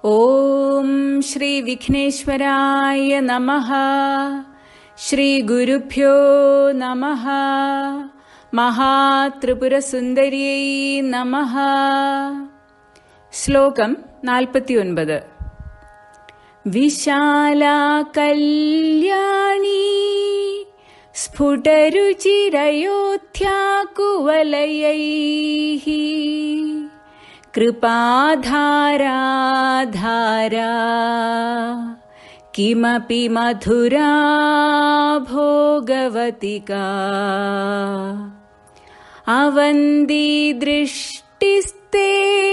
ഓം ശ്രീ വിഘ്നേശ്വരായ നമ ശ്രീ ഗുരുഭ്യോ നമ മഹാത്രിപുരസുന്ദര്യൈ നമ ശ്ലോകം നാൽപ്പത്തിയൊൻപത് വിശാലാ കല്യാണി സ്ഫുടരുചിരയോധ്യാകുവലയൈः कृपाधाराधारा किमपि मधुरा भोगवतिका अवन्दी दृष्टिस्ते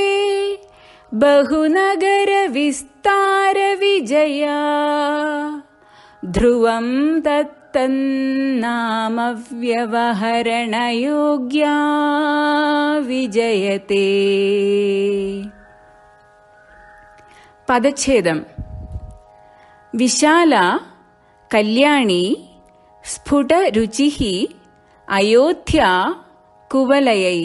बहुनगरविस्तारविजया ध्रुवं तत्तन्नामव्यवहरणयोग्या വിജയത്തെ പദച്ഛേദം വിശാല കല്യാണി സ്ഫുടരുചി അയോധ്യ കുവലയൈ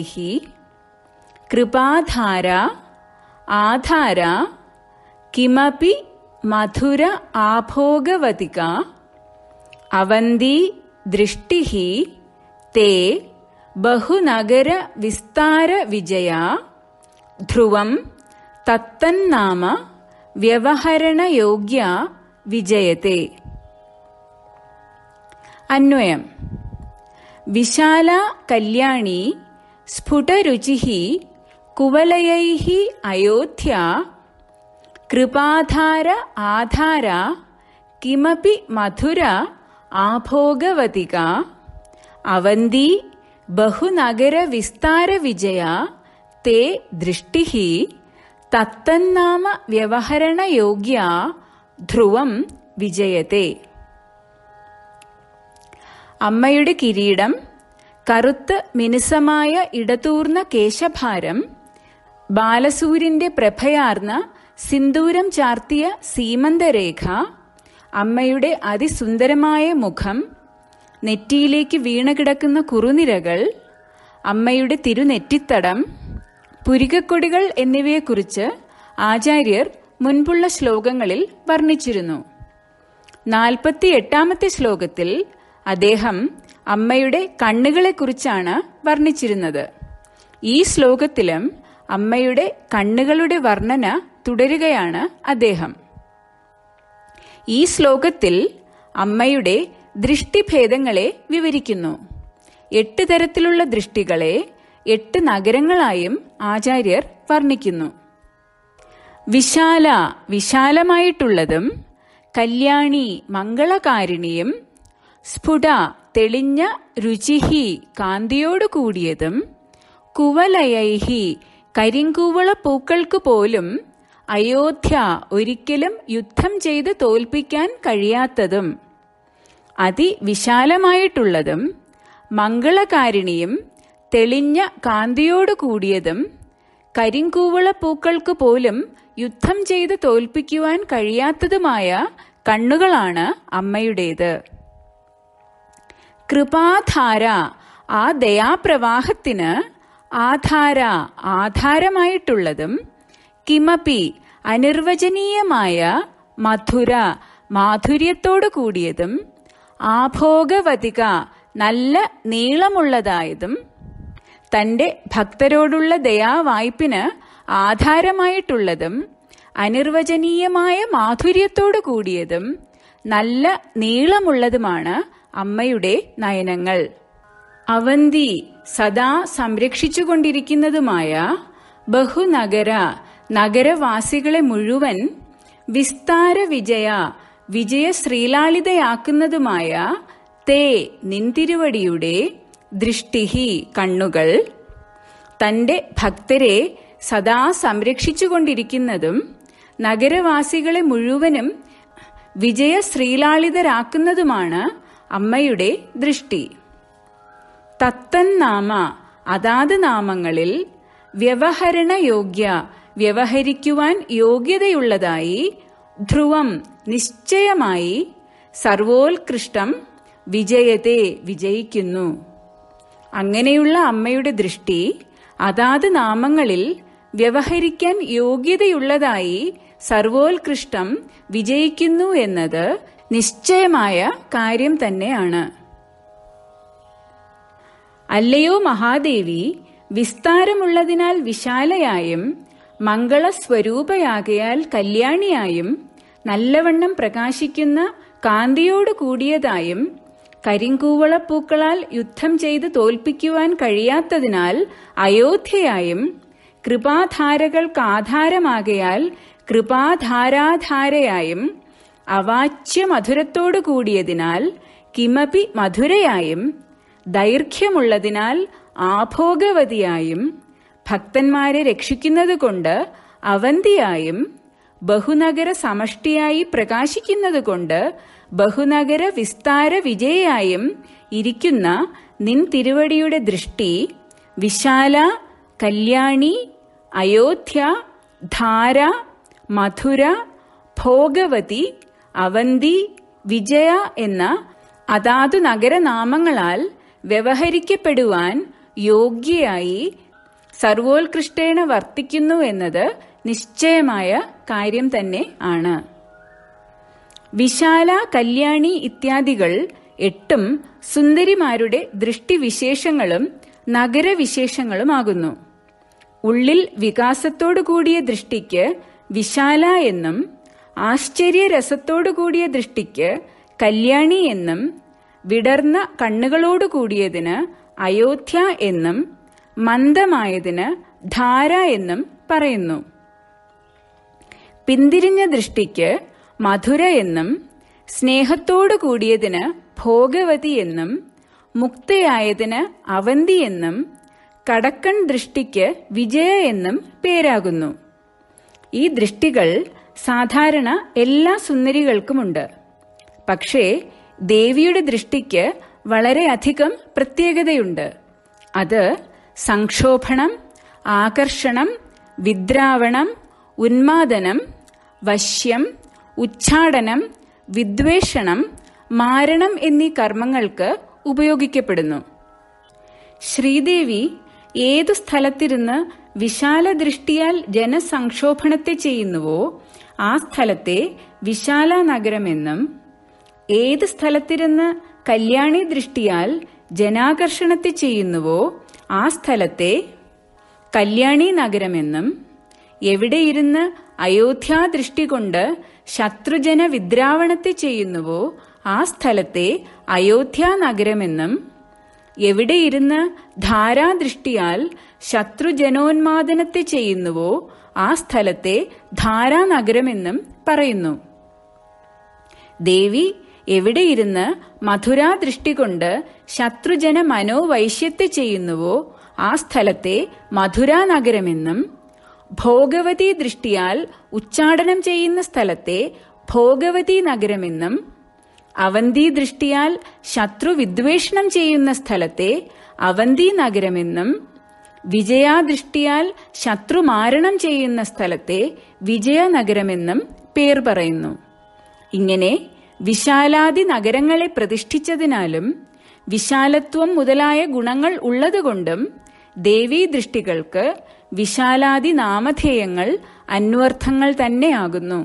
കൃപാധാര ആധാര കിമപി മധുര ആഭോഗവതിക അവന്തി ദൃഷ്ടി തേ ബഹുനഗര വിസ്താര വിജയ ധ്രുവം തത്തന്നാമ വ്യവഹരണയോഗ്യ വിജയത്തെ അന്വയം വിശാല കല്യാണി സ്ഫുടരുചി കുവലയൈ അയോധ്യ കൃപാധാര ആധാര കിമപി മധുര ആഭോഗവതിക അവന്തി ബഹുനഗര വിസ്താര വിജയ തേ ദൃഷ്ടി തത്തന്നാമ വ്യവഹരണയോഗ്യ ധ്രുവം വിജയത്തെ അമ്മയുടെ കിരീടം കറുത്ത് മിനുസമായ ഇടതൂർന്ന കേശഭാരം ബാലസൂര്യന്റെ പ്രഭയാർന്ന സിന്ദൂരം ചാർത്തിയ സീമന്തരേഖ അമ്മയുടെ അതിസുന്ദരമായ മുഖം നെറ്റിയിലേക്ക് വീണുകിടക്കുന്ന കുറുനിരകൾ അമ്മയുടെ തിരുനെറ്റിത്തടം പുരികക്കൊടികൾ എന്നിവയെക്കുറിച്ച് ആചാര്യർ മുൻപുള്ള ശ്ലോകങ്ങളിൽ വർണ്ണിച്ചിരുന്നു നാൽപ്പത്തി എട്ടാമത്തെ ശ്ലോകത്തിൽ അദ്ദേഹം അമ്മയുടെ കണ്ണുകളെക്കുറിച്ചാണ് വർണ്ണിച്ചിരുന്നത് ഈ ശ്ലോകത്തിലും അമ്മയുടെ കണ്ണുകളുടെ വർണ്ണന തുടരുകയാണ് അദ്ദേഹം ഈ ശ്ലോകത്തിൽ അമ്മയുടെ ദൃഷ്ടിഭേദങ്ങളെ വിവരിക്കുന്നു എട്ട് തരത്തിലുള്ള ദൃഷ്ടികളെ എട്ട് നഗരങ്ങളായും ആചാര്യർ വർണ്ണിക്കുന്നു വിശാല വിശാലമായിട്ടുള്ളതും കല്യാണി മംഗളകാരിണിയും സ്ഫുട തെളിഞ്ഞ രുചിഹി കാന്തിയോടു കൂടിയതും കുവലയൈഹി കരിങ്കൂവള പൂക്കൾക്ക് പോലും അയോധ്യ ഒരിക്കലും യുദ്ധം ചെയ്ത് തോൽപ്പിക്കാൻ കഴിയാത്തതും അതിവിശാലമായിട്ടുള്ളതും മംഗളകാരിണിയും തെളിഞ്ഞ കാന്തിയോടു കൂടിയതും കരിങ്കൂവള പൂക്കൾക്ക് പോലും യുദ്ധം ചെയ്ത് തോൽപ്പിക്കുവാൻ കഴിയാത്തതുമായ കണ്ണുകളാണ് അമ്മയുടേത് കൃപാധാര ആ ദയാപ്രവാഹത്തിന് ആധാര ആധാരമായിട്ടുള്ളതും കിമപി അനിർവചനീയമായ മധുര മാധുര്യത്തോടു കൂടിയതും ആഭോഗവതിക നല്ല നീളമുള്ളതായതും തന്റെ ഭക്തരോടുള്ള ദയാവായ്പിന് ആധാരമായിട്ടുള്ളതും അനിർവചനീയമായ മാധുര്യത്തോടു കൂടിയതും നല്ല നീളമുള്ളതുമാണ് അമ്മയുടെ നയനങ്ങൾ അവന്തി സദാ സംരക്ഷിച്ചുകൊണ്ടിരിക്കുന്നതുമായ ബഹുനഗര നഗരവാസികളെ മുഴുവൻ വിസ്താര വിജയ വിജയ ശ്രീലാളിതയാക്കുന്നതുമായ തേ നിന്തിരുവടിയുടെ ദൃഷ്ടിഹി കണ്ണുകൾ തന്റെ ഭക്തരെ സദാ സംരക്ഷിച്ചുകൊണ്ടിരിക്കുന്നതും നഗരവാസികളെ മുഴുവനും വിജയ ശ്രീലാളിതരാക്കുന്നതുമാണ് അമ്മയുടെ ദൃഷ്ടി തത്തന്നാമ അതാത് നാമങ്ങളിൽ വ്യവഹരണയോഗ്യ വ്യവഹരിക്കുവാൻ യോഗ്യതയുള്ളതായി ധ്രുവം നിശ്ചയമായി സർവോത്കൃഷ്ടം വിജയത്തെ വിജയിക്കുന്നു അങ്ങനെയുള്ള അമ്മയുടെ ദൃഷ്ടി അതാത് നാമങ്ങളിൽ വ്യവഹരിക്കാൻ യോഗ്യതയുള്ളതായി സർവോത്കൃഷ്ടം വിജയിക്കുന്നു എന്നത് നിശ്ചയമായ കാര്യം തന്നെയാണ് അല്ലയോ മഹാദേവി വിസ്താരമുള്ളതിനാൽ വിശാലയായും മംഗളസ്വരൂപയാകയാൽ കല്യാണിയായും നല്ലവണ്ണം പ്രകാശിക്കുന്ന കാന്തിയോട് കൂടിയതായും കരിങ്കൂവളപ്പൂക്കളാൽ യുദ്ധം ചെയ്ത് തോൽപ്പിക്കുവാൻ കഴിയാത്തതിനാൽ അയോധ്യയായും കൃപാധാരകൾക്ക് ആധാരമാകയാൽ കൃപാധാരാധാരയായും അവാച്യ മധുരത്തോടു കൂടിയതിനാൽ കിമപി മധുരയായും ദൈർഘ്യമുള്ളതിനാൽ ആഭോഗവതിയായും ഭക്തന്മാരെ രക്ഷിക്കുന്നതുകൊണ്ട് അവന്തിയായും ബഹുനഗര സമഷ്ടിയായി പ്രകാശിക്കുന്നതുകൊണ്ട് ബഹുനഗര വിസ്താര വിജയായും ഇരിക്കുന്ന നിൻ തിരുവടിയുടെ ദൃഷ്ടി വിശാല കല്യാണി അയോധ്യ ധാര മധുര ഭോഗവതി അവന്തി വിജയ എന്ന അതാതു നഗരനാമങ്ങളാൽ വ്യവഹരിക്കപ്പെടുവാൻ യോഗ്യയായി സർവോത്കൃഷ്ടേണ വർത്തിക്കുന്നു എന്നത് നിശ്ചയമായ കാര്യം തന്നെ ആണ് വിശാല കല്യാണി ഇത്യാദികൾ എട്ടും സുന്ദരിമാരുടെ ദൃഷ്ടിവിശേഷങ്ങളും നഗരവിശേഷങ്ങളുമാകുന്നു ഉള്ളിൽ വികാസത്തോടു കൂടിയ ദൃഷ്ടിക്ക് വിശാല എന്നും ആശ്ചര്യരസത്തോടു കൂടിയ ദൃഷ്ടിക്ക് കല്യാണി എന്നും വിടർന്ന കണ്ണുകളോടു കൂടിയതിന് അയോധ്യ എന്നും മന്ദമായതിന് ധാര എന്നും പറയുന്നു പിന്തിരിഞ്ഞ ദൃഷ്ടിക്ക് മധുര എന്നും സ്നേഹത്തോടു കൂടിയതിന് ഭോഗവതി എന്നും മുക്തയായതിന് അവന്തി എന്നും കടക്കൺ ദൃഷ്ടിക്ക് വിജയ എന്നും പേരാകുന്നു ഈ ദൃഷ്ടികൾ സാധാരണ എല്ലാ സുന്ദരികൾക്കുമുണ്ട് പക്ഷേ ദേവിയുടെ ദൃഷ്ടിക്ക് വളരെയധികം പ്രത്യേകതയുണ്ട് അത് സംക്ഷോഭണം ആകർഷണം വിദ്രാവണം ഉന്മാദനം വശ്യം ഉച്ചാടനം വിദ്വേഷണം മാരണം എന്നീ കർമ്മങ്ങൾക്ക് ഉപയോഗിക്കപ്പെടുന്നു ശ്രീദേവി ഏതു സ്ഥലത്തിരുന്ന് വിശാല ദൃഷ്ടിയാൽ ജനസംക്ഷോഭണത്തെ ചെയ്യുന്നുവോ ആ സ്ഥലത്തെ വിശാല നഗരമെന്നും ഏത് സ്ഥലത്തിരുന്ന് കല്യാണി ദൃഷ്ടിയാൽ ജനാകർഷണത്തെ ചെയ്യുന്നുവോ ആ സ്ഥലത്തെ കല്യാണി നഗരമെന്നും എവിടെയിരുന്ന് അയോധ്യാദൃഷ്ടി കൊണ്ട് ശത്രുജന വിദ്രാവണത്തെ ചെയ്യുന്നുവോ ആ സ്ഥലത്തെ അയോധ്യ നഗരമെന്നും എവിടെയിരുന്ന് ധാരാദൃഷ്ടിയാൽ ശത്രുജനോന്മാദനത്തെ ചെയ്യുന്നുവോ ആ സ്ഥലത്തെ ധാരാനഗരമെന്നും പറയുന്നു ദേവി എവിടെയിരുന്ന് മധുരാദൃഷ്ടി കൊണ്ട് ശത്രുജന മനോവൈശ്യത്തെ ചെയ്യുന്നുവോ ആ സ്ഥലത്തെ മധുരാനഗരമെന്നും ഭോഗവതി ദൃഷ്ടിയാൽ ഉച്ചാടനം ചെയ്യുന്ന സ്ഥലത്തെ ഭോഗവതി നഗരമെന്നും അവന്തി ദൃഷ്ടിയാൽ ശത്രു വിദ്വേഷണം ചെയ്യുന്ന സ്ഥലത്തെ അവന്തി നഗരമെന്നും വിജയാദൃഷ്ടിയാൽ ശത്രു മാരണം ചെയ്യുന്ന സ്ഥലത്തെ വിജയനഗരമെന്നും പേർ പറയുന്നു ഇങ്ങനെ വിശാലാദി നഗരങ്ങളെ പ്രതിഷ്ഠിച്ചതിനാലും വിശാലത്വം മുതലായ ഗുണങ്ങൾ ഉള്ളതുകൊണ്ടും ദേവീ ദൃഷ്ടികൾക്ക് വിശാലാദി നാമധേയങ്ങൾ അന്വർത്ഥങ്ങൾ തന്നെയാകുന്നു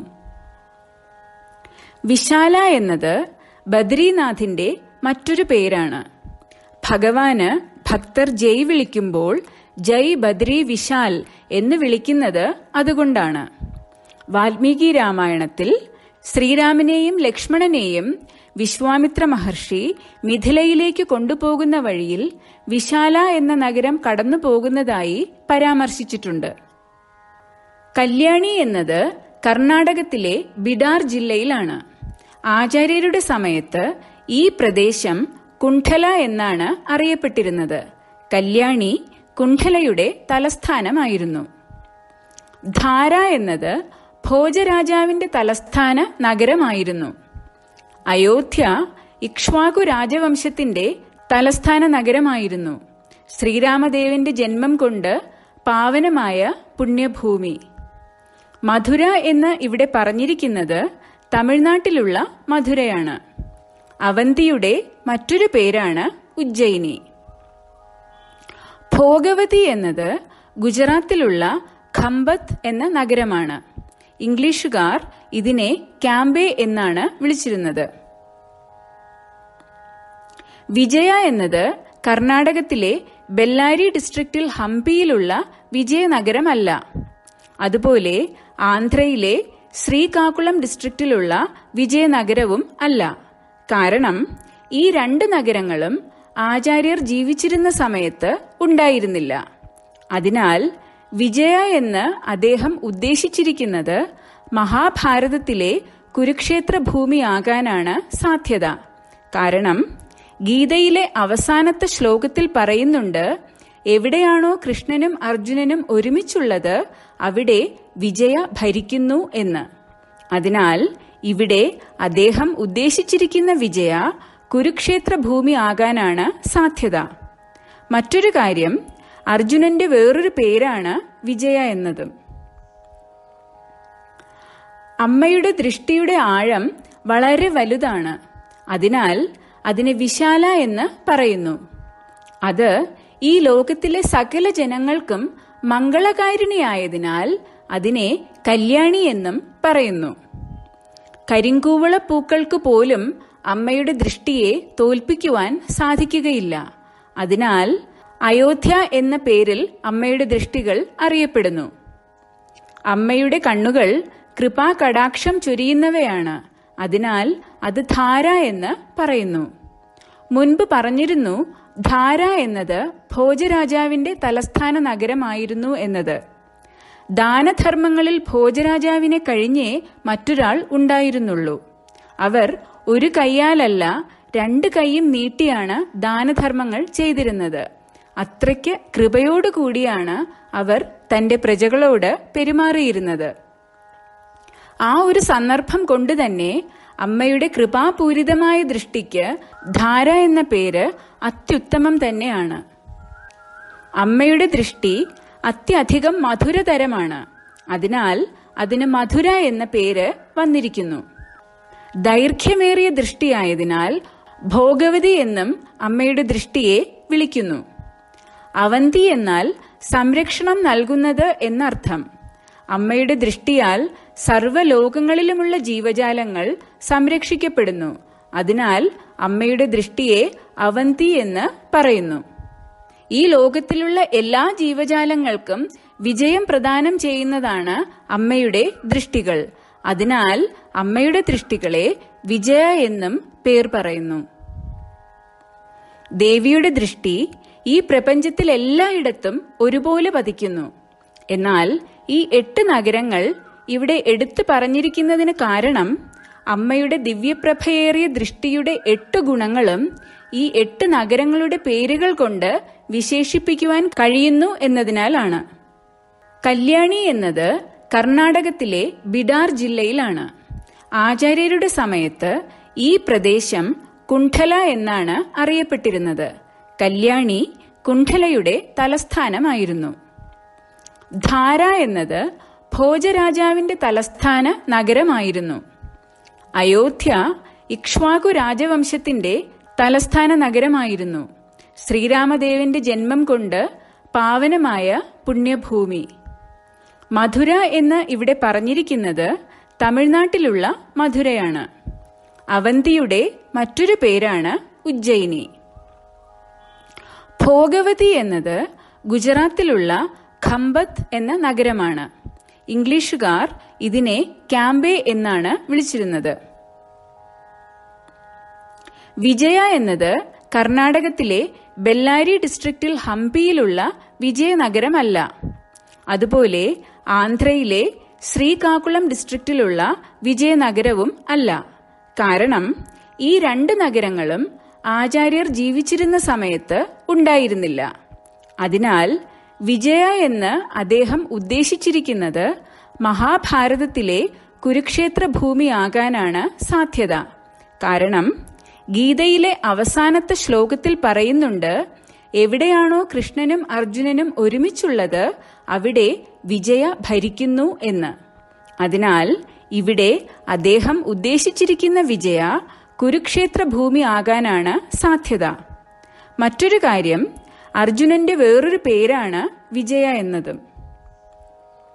വിശാല എന്നത് ബദ്രീനാഥിന്റെ മറ്റൊരു പേരാണ് ഭഗവാന് ഭക്തർ ജയ് വിളിക്കുമ്പോൾ ജയ് ബദ്രി വിശാൽ എന്ന് വിളിക്കുന്നത് അതുകൊണ്ടാണ് വാൽമീകി രാമായണത്തിൽ ശ്രീരാമനെയും ലക്ഷ്മണനെയും വിശ്വാമിത്ര മഹർഷി മിഥിലയിലേക്ക് കൊണ്ടുപോകുന്ന വഴിയിൽ വിശാല എന്ന നഗരം കടന്നു പോകുന്നതായി പരാമർശിച്ചിട്ടുണ്ട് കല്യാണി എന്നത് കർണാടകത്തിലെ ബിഡാർ ജില്ലയിലാണ് ആചാര്യരുടെ സമയത്ത് ഈ പ്രദേശം കുണ്ഠല എന്നാണ് അറിയപ്പെട്ടിരുന്നത് കല്യാണി കുണ്ഠലയുടെ തലസ്ഥാനമായിരുന്നു ധാര എന്നത് ഭോജരാജാവിന്റെ തലസ്ഥാന നഗരമായിരുന്നു അയോധ്യ ഇക്ഷ്വാകു രാജവംശത്തിന്റെ തലസ്ഥാന നഗരമായിരുന്നു ശ്രീരാമദേവന്റെ ജന്മം കൊണ്ട് പാവനമായ പുണ്യഭൂമി മധുര എന്ന് ഇവിടെ പറഞ്ഞിരിക്കുന്നത് തമിഴ്നാട്ടിലുള്ള മധുരയാണ് അവന്തിയുടെ മറ്റൊരു പേരാണ് ഉജ്ജയിനി ഭോഗവതി എന്നത് ഗുജറാത്തിലുള്ള ഖമ്പത്ത് എന്ന നഗരമാണ് ഇംഗ്ലീഷുകാർ ഇതിനെ ക്യാമ്പെ എന്നാണ് വിളിച്ചിരുന്നത് വിജയ എന്നത് കർണാടകത്തിലെ ബെല്ലാരി ഡിസ്ട്രിക്റ്റിൽ ഹംപിയിലുള്ള വിജയനഗരമല്ല അതുപോലെ ആന്ധ്രയിലെ ശ്രീകാകുളം ഡിസ്ട്രിക്റ്റിലുള്ള വിജയനഗരവും അല്ല കാരണം ഈ രണ്ട് നഗരങ്ങളും ആചാര്യർ ജീവിച്ചിരുന്ന സമയത്ത് ഉണ്ടായിരുന്നില്ല അതിനാൽ വിജയ എന്ന് അദ്ദേഹം ഉദ്ദേശിച്ചിരിക്കുന്നത് മഹാഭാരതത്തിലെ കുരുക്ഷേത്ര ഭൂമിയാകാനാണ് സാധ്യത കാരണം ഗീതയിലെ അവസാനത്തെ ശ്ലോകത്തിൽ പറയുന്നുണ്ട് എവിടെയാണോ കൃഷ്ണനും അർജുനനും ഒരുമിച്ചുള്ളത് അവിടെ വിജയ ഭരിക്കുന്നു എന്ന് അതിനാൽ ഇവിടെ അദ്ദേഹം ഉദ്ദേശിച്ചിരിക്കുന്ന വിജയ കുരുക്ഷേത്ര ഭൂമി ആകാനാണ് സാധ്യത മറ്റൊരു കാര്യം അർജുനന്റെ വേറൊരു പേരാണ് വിജയ എന്നതും അമ്മയുടെ ദൃഷ്ടിയുടെ ആഴം വളരെ വലുതാണ് അതിനാൽ അതിനെ വിശാല എന്ന് പറയുന്നു അത് ഈ ലോകത്തിലെ സകല ജനങ്ങൾക്കും മംഗളകാരിണിയായതിനാൽ അതിനെ കല്യാണി എന്നും പറയുന്നു കരിങ്കൂവള പൂക്കൾക്ക് പോലും അമ്മയുടെ ദൃഷ്ടിയെ തോൽപ്പിക്കുവാൻ സാധിക്കുകയില്ല അതിനാൽ അയോധ്യ എന്ന പേരിൽ അമ്മയുടെ ദൃഷ്ടികൾ അറിയപ്പെടുന്നു അമ്മയുടെ കണ്ണുകൾ കൃപാകടാക്ഷം ചൊരിയുന്നവയാണ് അതിനാൽ അത് ധാര എന്ന് പറയുന്നു മുൻപ് പറഞ്ഞിരുന്നു ധാര എന്നത് ഭോജരാജാവിന്റെ തലസ്ഥാന നഗരമായിരുന്നു എന്നത് ദാനധർമ്മങ്ങളിൽ ഭോജരാജാവിനെ കഴിഞ്ഞേ മറ്റൊരാൾ ഉണ്ടായിരുന്നുള്ളൂ അവർ ഒരു കൈയാലല്ല രണ്ട് കൈയും നീട്ടിയാണ് ദാനധർമ്മങ്ങൾ ചെയ്തിരുന്നത് അത്രയ്ക്ക് കൃപയോടുകൂടിയാണ് അവർ തന്റെ പ്രജകളോട് പെരുമാറിയിരുന്നത് ആ ഒരു സന്ദർഭം കൊണ്ട് തന്നെ അമ്മയുടെ കൃപാപൂരിതമായ ദൃഷ്ടിക്ക് ധാര എന്ന പേര് അത്യുത്തമം തന്നെയാണ് അമ്മയുടെ ദൃഷ്ടി അത്യധികം മധുരതരമാണ് അതിനാൽ അതിന് മധുര എന്ന പേര് വന്നിരിക്കുന്നു ദൈർഘ്യമേറിയ ദൃഷ്ടിയായതിനാൽ ഭോഗവതി എന്നും അമ്മയുടെ ദൃഷ്ടിയെ വിളിക്കുന്നു അവന്തി എന്നാൽ സംരക്ഷണം നൽകുന്നത് എന്നർത്ഥം അമ്മയുടെ ദൃഷ്ടിയാൽ സർവ്വലോകങ്ങളിലുമുള്ള ജീവജാലങ്ങൾ സംരക്ഷിക്കപ്പെടുന്നു അതിനാൽ അമ്മയുടെ ദൃഷ്ടിയെ അവന്തി എന്ന് പറയുന്നു ഈ ലോകത്തിലുള്ള എല്ലാ ജീവജാലങ്ങൾക്കും വിജയം പ്രദാനം ചെയ്യുന്നതാണ് അമ്മയുടെ ദൃഷ്ടികൾ അതിനാൽ അമ്മയുടെ ദൃഷ്ടികളെ വിജയ എന്നും പേർ പറയുന്നു ദേവിയുടെ ദൃഷ്ടി ഈ പ്രപഞ്ചത്തിൽ എല്ലായിടത്തും ഒരുപോലെ പതിക്കുന്നു എന്നാൽ ഈ എട്ട് നഗരങ്ങൾ ഇവിടെ എടുത്തു പറഞ്ഞിരിക്കുന്നതിന് കാരണം അമ്മയുടെ ദിവ്യപ്രഭയേറിയ ദൃഷ്ടിയുടെ എട്ട് ഗുണങ്ങളും ഈ എട്ട് നഗരങ്ങളുടെ പേരുകൾ കൊണ്ട് വിശേഷിപ്പിക്കുവാൻ കഴിയുന്നു എന്നതിനാലാണ് കല്യാണി എന്നത് കർണാടകത്തിലെ ബിഡാർ ജില്ലയിലാണ് ആചാര്യരുടെ സമയത്ത് ഈ പ്രദേശം കുണ്ഠല എന്നാണ് അറിയപ്പെട്ടിരുന്നത് കല്യാണി കുണ്ഠലയുടെ തലസ്ഥാനമായിരുന്നു ധാര എന്നത് ഭോജരാജാവിന്റെ തലസ്ഥാന നഗരമായിരുന്നു അയോധ്യ ഇക്ഷ്വാകു രാജവംശത്തിന്റെ തലസ്ഥാന നഗരമായിരുന്നു ശ്രീരാമദേവന്റെ ജന്മം കൊണ്ട് പാവനമായ പുണ്യഭൂമി മധുര എന്ന് ഇവിടെ പറഞ്ഞിരിക്കുന്നത് തമിഴ്നാട്ടിലുള്ള മധുരയാണ് അവന്തിയുടെ മറ്റൊരു പേരാണ് ഉജ്ജയിനി ഭോഗവതി എന്നത് ഗുജറാത്തിലുള്ള ഖമ്പത്ത് എന്ന നഗരമാണ് ഇംഗ്ലീഷുകാർ ഇതിനെ ക്യാമ്പെ എന്നാണ് വിളിച്ചിരുന്നത് വിജയ എന്നത് കർണാടകത്തിലെ ബെല്ലാരി ഡിസ്ട്രിക്റ്റിൽ ഹംപിയിലുള്ള വിജയനഗരമല്ല അതുപോലെ ആന്ധ്രയിലെ ശ്രീകാകുളം ഡിസ്ട്രിക്റ്റിലുള്ള വിജയനഗരവും അല്ല കാരണം ഈ രണ്ട് നഗരങ്ങളും ആചാര്യർ ജീവിച്ചിരുന്ന സമയത്ത് ഉണ്ടായിരുന്നില്ല അതിനാൽ വിജയ എന്ന് അദ്ദേഹം ഉദ്ദേശിച്ചിരിക്കുന്നത് മഹാഭാരതത്തിലെ കുരുക്ഷേത്ര ഭൂമിയാകാനാണ് സാധ്യത കാരണം ഗീതയിലെ അവസാനത്തെ ശ്ലോകത്തിൽ പറയുന്നുണ്ട് എവിടെയാണോ കൃഷ്ണനും അർജുനനും ഒരുമിച്ചുള്ളത് അവിടെ വിജയ ഭരിക്കുന്നു എന്ന് അതിനാൽ ഇവിടെ അദ്ദേഹം ഉദ്ദേശിച്ചിരിക്കുന്ന വിജയ കുരുക്ഷേത്ര ഭൂമി ആകാനാണ് സാധ്യത മറ്റൊരു കാര്യം അർജുനന്റെ വേറൊരു പേരാണ് വിജയ എന്നതും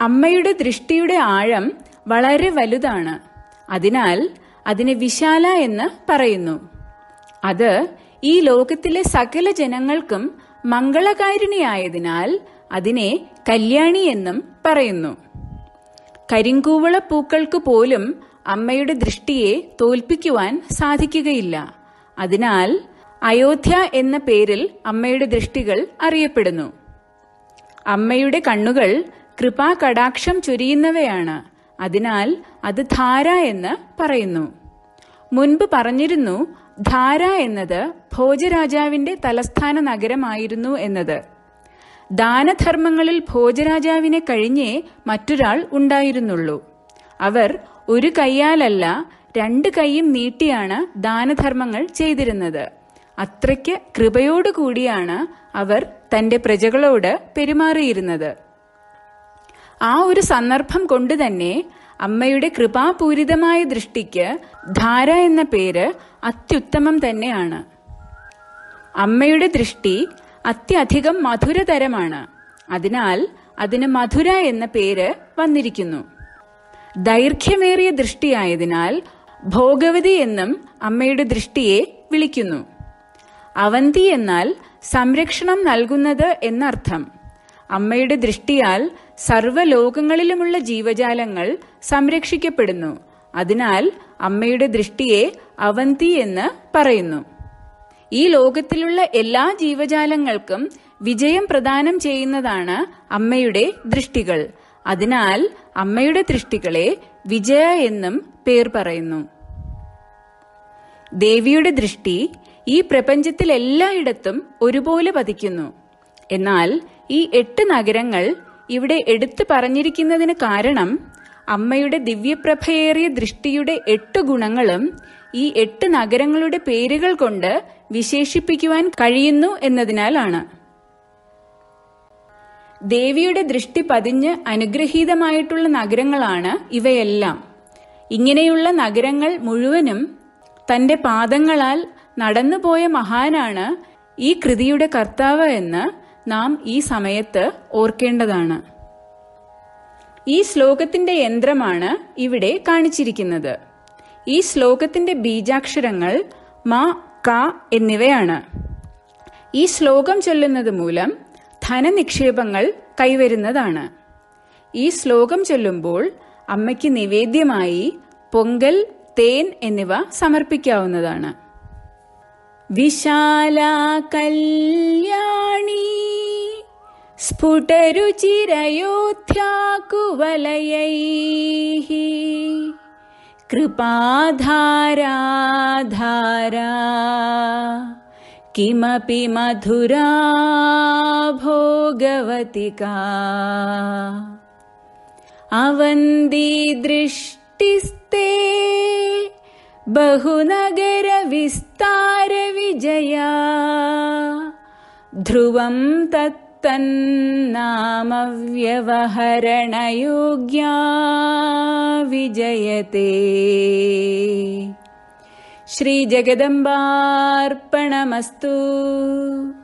അമ്മയുടെ ദൃഷ്ടിയുടെ ആഴം വളരെ വലുതാണ് അതിനാൽ അതിനെ വിശാല എന്ന് പറയുന്നു അത് ഈ ലോകത്തിലെ സകല ജനങ്ങൾക്കും മംഗളകാരിണിയായതിനാൽ അതിനെ കല്യാണി എന്നും പറയുന്നു കരിങ്കൂവള പൂക്കൾക്ക് പോലും അമ്മയുടെ ദൃഷ്ടിയെ തോൽപ്പിക്കുവാൻ സാധിക്കുകയില്ല അതിനാൽ അയോധ്യ എന്ന പേരിൽ അമ്മയുടെ ദൃഷ്ടികൾ അറിയപ്പെടുന്നു അമ്മയുടെ കണ്ണുകൾ കൃപാ കടാക്ഷം ചൊരിയുന്നവയാണ് അതിനാൽ അത് ധാര എന്ന് പറയുന്നു മുൻപ് പറഞ്ഞിരുന്നു ധാര എന്നത് ഭോജരാജാവിന്റെ തലസ്ഥാന നഗരമായിരുന്നു എന്നത് ദാനധർമ്മങ്ങളിൽ ഭോജരാജാവിനെ കഴിഞ്ഞേ മറ്റൊരാൾ ഉണ്ടായിരുന്നുള്ളൂ അവർ ഒരു കൈയാലല്ല രണ്ട് കൈയും നീട്ടിയാണ് ദാനധർമ്മങ്ങൾ ചെയ്തിരുന്നത് അത്രയ്ക്ക് കൃപയോടുകൂടിയാണ് അവർ തന്റെ പ്രജകളോട് പെരുമാറിയിരുന്നത് ആ ഒരു സന്ദർഭം കൊണ്ട് തന്നെ അമ്മയുടെ കൃപാപൂരിതമായ ദൃഷ്ടിക്ക് ധാര എന്ന പേര് അത്യുത്തമം തന്നെയാണ് അമ്മയുടെ ദൃഷ്ടി അത്യധികം മധുരതരമാണ് അതിനാൽ അതിന് മധുര എന്ന പേര് വന്നിരിക്കുന്നു ദൈർഘ്യമേറിയ ദൃഷ്ടിയായതിനാൽ ഭോഗവതി എന്നും അമ്മയുടെ ദൃഷ്ടിയെ വിളിക്കുന്നു അവന്തി എന്നാൽ സംരക്ഷണം നൽകുന്നത് എന്നർത്ഥം അമ്മയുടെ ദൃഷ്ടിയാൽ സർവ്വലോകങ്ങളിലുമുള്ള ജീവജാലങ്ങൾ സംരക്ഷിക്കപ്പെടുന്നു അതിനാൽ അമ്മയുടെ ദൃഷ്ടിയെ അവന്തി എന്ന് പറയുന്നു ഈ ലോകത്തിലുള്ള എല്ലാ ജീവജാലങ്ങൾക്കും വിജയം പ്രദാനം ചെയ്യുന്നതാണ് അമ്മയുടെ ദൃഷ്ടികൾ അതിനാൽ അമ്മയുടെ ദൃഷ്ടികളെ വിജയ എന്നും പേർ പറയുന്നു ദേവിയുടെ ദൃഷ്ടി ഈ പ്രപഞ്ചത്തിൽ എല്ലായിടത്തും ഒരുപോലെ പതിക്കുന്നു എന്നാൽ ഈ എട്ട് നഗരങ്ങൾ ഇവിടെ എടുത്തു പറഞ്ഞിരിക്കുന്നതിന് കാരണം അമ്മയുടെ ദിവ്യപ്രഭയേറിയ ദൃഷ്ടിയുടെ എട്ട് ഗുണങ്ങളും ഈ എട്ട് നഗരങ്ങളുടെ പേരുകൾ കൊണ്ട് വിശേഷിപ്പിക്കുവാൻ കഴിയുന്നു എന്നതിനാലാണ് ദേവിയുടെ ദൃഷ്ടി പതിഞ്ഞ് അനുഗ്രഹീതമായിട്ടുള്ള നഗരങ്ങളാണ് ഇവയെല്ലാം ഇങ്ങനെയുള്ള നഗരങ്ങൾ മുഴുവനും തന്റെ പാദങ്ങളാൽ നടന്നുപോയ മഹാനാണ് ഈ കൃതിയുടെ കർത്താവ് എന്ന് നാം ഈ സമയത്ത് ഓർക്കേണ്ടതാണ് ഈ ശ്ലോകത്തിന്റെ യന്ത്രമാണ് ഇവിടെ കാണിച്ചിരിക്കുന്നത് ഈ ശ്ലോകത്തിന്റെ ബീജാക്ഷരങ്ങൾ മ ക എന്നിവയാണ് ഈ ശ്ലോകം ചൊല്ലുന്നത് മൂലം ധനനിക്ഷേപങ്ങൾ കൈവരുന്നതാണ് ഈ ശ്ലോകം ചൊല്ലുമ്പോൾ അമ്മയ്ക്ക് നിവേദ്യമായി പൊങ്കൽ തേൻ എന്നിവ സമർപ്പിക്കാവുന്നതാണ് വിശാലാ കല്യാണി സ്ഫുടരുചിരയോധ്യാകുവലയൈः कृपाधाराधारा किमपि मधुरा भोगवतिका अवन्दी दृष्टिस्ते बहुनगरविस्तारविजया ध्रुवं तत्तन्नामव्यवहरणयोग्या विजयते श्रीजगदम्बार्पणमस्तु